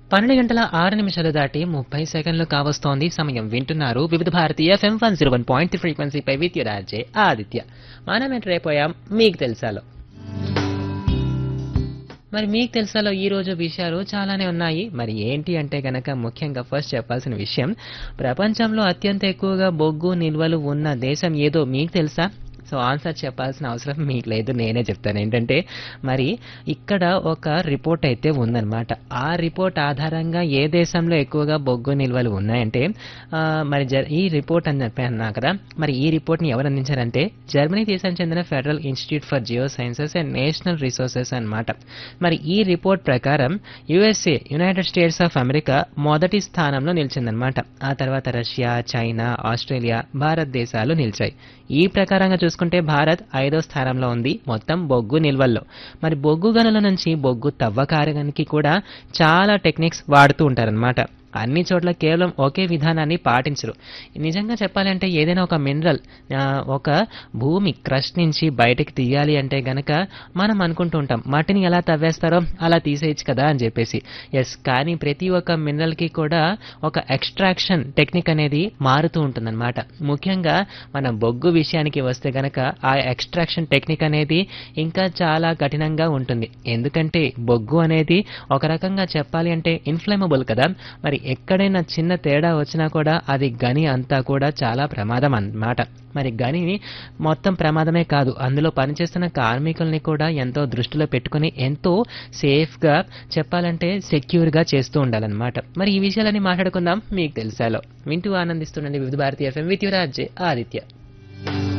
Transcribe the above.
పన్నెండు గంటల ఆరు నిమిషాలు దాటి ముప్పై సెకండ్లు కావస్తోంది సమయం వింటున్నారు Vividh Bharatiya FM one zero one point ఫ్రీక్వెన్సీపై విత్ రాజే ఆదిత్య మనం ఎంటర్ అయిపోయాం మీకు తెలుసాలో మరి మీకు తెలుసాలో ఈ రోజు విషయాలు చాలానే ఉన్నాయి మరి ఏంటి అంటే గనక ముఖ్యంగా ఫస్ట్ చెప్పాల్సిన విషయం ప్రపంచంలో అత్యంత ఎక్కువగా బొగ్గు నిల్వలు ఉన్న దేశం ఏదో మీకు తెలుసా సో ఆన్సర్ చెప్పాల్సిన అవసరం మీకు లేదు నేనే చెప్తాను ఏంటంటే మరి ఇక్కడ ఒక రిపోర్ట్ అయితే ఉందన్నమాట ఆ రిపోర్ట్ ఆధారంగా ఏ దేశంలో ఎక్కువగా బొగ్గు నిల్వలు ఉన్నాయంటే ఆ, మరి జర్ ఈ రిపోర్ట్ అని చెప్పి అన్నా కదా మరి ఈ రిపోర్ట్ని ఎవరు అందించారంటే జర్మనీ దేశానికి చెందిన federal institute for geosciences and national resources అన్నమాట మరి ఈ రిపోర్ట్ ప్రకారం USA united states of America మొదటి స్థానంలో నిలిచిందనమాట ఆ తర్వాత రష్యా చైనా ఆస్ట్రేలియా భారతదేశాలు నిలిచాయి ఈ ప్రకారంగా చూసుకుంటే భారత్ ఐదో స్థానంలో ఉంది మొత్తం బొగ్గు నిల్వల్లో మరి బొగ్గు గనుల నుంచి బొగ్గు తవ్వకారానికి కూడా చాలా టెక్నిక్స్ వాడుతూ ఉంటారనమాట అన్ని చోట్ల కేవలం ఒకే విధానాన్ని పాటించరు నిజంగా చెప్పాలంటే ఏదైనా ఒక మినరల్ ఒక భూమి క్రష్ నుంచి బయటకు తీయాలి అంటే గనక మనం అనుకుంటూ ఉంటాం మట్టిని ఎలా తవ్వేస్తారో అలా తీసేయచ్చు కదా అని చెప్పేసి ఎస్ కానీ ప్రతి ఒక్క మినరల్కి కూడా ఒక ఎక్స్ట్రాక్షన్ టెక్నిక్ అనేది మారుతూ ఉంటుందన్నమాట ముఖ్యంగా మన బొగ్గు విషయానికి వస్తే గనక ఆ ఎక్స్ట్రాక్షన్ టెక్నిక్ అనేది ఇంకా చాలా కఠినంగా ఉంటుంది ఎందుకంటే బొగ్గు అనేది ఒక రకంగా చెప్పాలి అంటే ఇన్ఫ్లమబుల్ కదా మరి ఎక్కడైనా చిన్న తేడా వచ్చినా కూడా అది గని అంతా కూడా చాలా ప్రమాదం అన్నమాట మరి గని మొత్తం ప్రమాదమే కాదు అందులో పనిచేస్తున్న కార్మికుల్ని కూడా ఎంతో దృష్టిలో పెట్టుకుని ఎంతో సేఫ్గా చెప్పాలంటే సెక్యూర్గా చేస్తూ ఉండాలన్నమాట మరి ఈ విషయాలన్నీ మాట్లాడుకుందాం మీకు తెలుసాలో వింటూ ఆనందిస్తుండండి వివిధ భారతీయ ఎఫ్ఎం విత్ యువరాజ్ ఆదిత్య